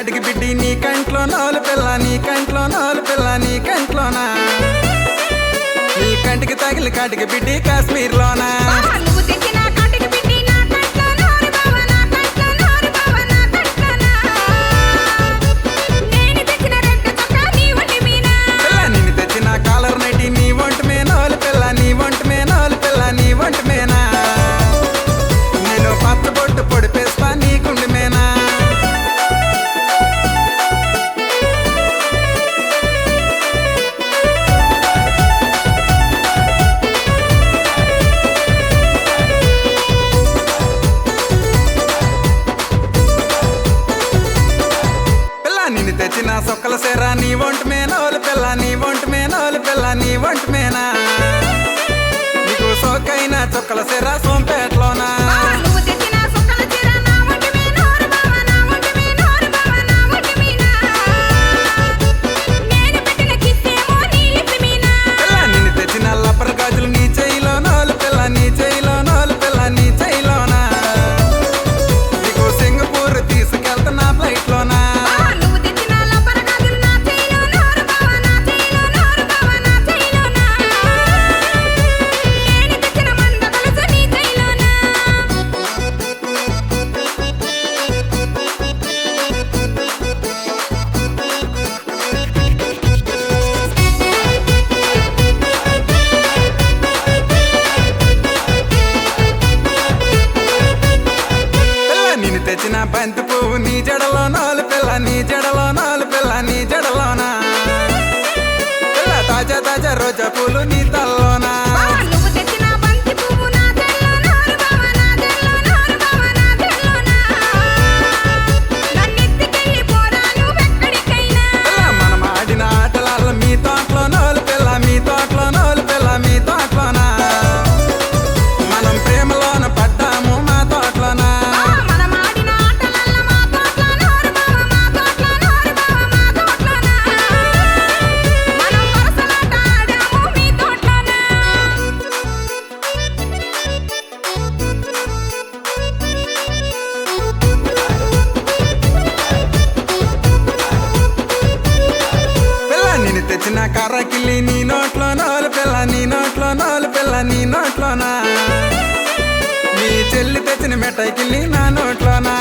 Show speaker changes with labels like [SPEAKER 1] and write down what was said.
[SPEAKER 1] కాటికి బిడ్డి నీ కంట్లో నోలు పిల్ల నీ కంట్లో నోలు పిల్ల నీ కంట్లోనా నీ కంటికి తగిలి కాటికి బిడ్డి కాశ్మీర్లోనా
[SPEAKER 2] బావా నువ్వు తెచ్చిన కాటికి పిట్టి నా కంట్లో నోరు బావా నా కంట్లో నోరు బావా నా కంట్లోనా నేను తెచ్చిన రెడ్ చొక్కా నీ ఒంటి మీన
[SPEAKER 1] పిల్ల నిన్ను తెచ్చిన కాలర్ నైటి నీ ఒంటి మే నోలు పిల్ల నీ ఒంటి మే నోలు పిల్ల నీ ఒంటి మేనా నేను పచ్చ బొట్టు పొడిపేస్తా నీ గుండె మేనా పిల్ల నిన్ను తెచ్చిన సొక్కల సేర నీ ఒంటి మేనోలు పిల్ల నీ ఒంటి మేనోలు పిల్ల నీ ఒంటి మేనా నీకు సోకైన చొక్కల సేర సోంపేటలోనా
[SPEAKER 2] బావా నువ్వు తెచ్చిన సొక్కల చీర నా ఒంటి మీ నోరు బావా నా ఒంటి మీ నోరు బావా నా ఒంటి మీన నేను పెట్టిన కిస్సేమో నీ లిప్ మీన
[SPEAKER 1] పిల్ల నిన్ను తెచ్చిన లబ్బర్ గాజులు నీ చేయిలో నోలు పిల్ల నీ చేయిలో నోలు పిల్ల నీ చేయిలోనా నీకు సింగపూర్ తీసుకెళ్తున్నా ఫ్లైట్ లోనా
[SPEAKER 2] బావా నువ్వు తెచ్చిన లబ్బర గాజులు నా చెయ్యిలో నోరు బావా నా చెయ్యిలో నోరు బావా నా చెయ్యిలోనా నేను తెచ్చిన మంద కలుసు నీ చెయ్యిలోనా
[SPEAKER 1] పిల్ల నిన్ను తెచ్చిన బంతి పువ్వు నీ జడలో నోలు పిల్ల నీ జడలో నోలు పిల్ల నీ జడలోనా పిల్ల తాజా తాజా రోజా పూలు నీ తల్లోనా
[SPEAKER 2] బావా నువ్వు తెచ్చిన బంతి పువ్వు నా చెల్లో నోరు బావా నా చెల్లో నోరు బావా నా చెల్లోనా నన్నెత్తికెళ్ళి పోరా నువ్వెక్కడికైనా
[SPEAKER 1] పిల్ల మనం ఆడిన ఆటలాల్లో మీ తోటలో నోలు పిల్ల మీ తోటలో నోలు పిల్ల మీ తోటలోనా మనం ప్రేమలోన పడ్డాము మా తోటలోనా
[SPEAKER 2] బావా మనం ఆడిన ఆటలల్ల మా తోటలో నోరు బావా మా తోటలో నోరు బావా మా తోటలోనా మనం వరసలాట ఆడాము మీ తోటలోనా
[SPEAKER 1] పిల్ల నిన్ను తెచ్చిన కర్రకిల్లి నీ నోట్లో నోలు పిల్ల నీ నోట్లో నోలు పిల్ల నీ నోట్లోనా నీ చెల్లి తెచ్చిన మిఠాయికిల్లి నా నోట్లోనా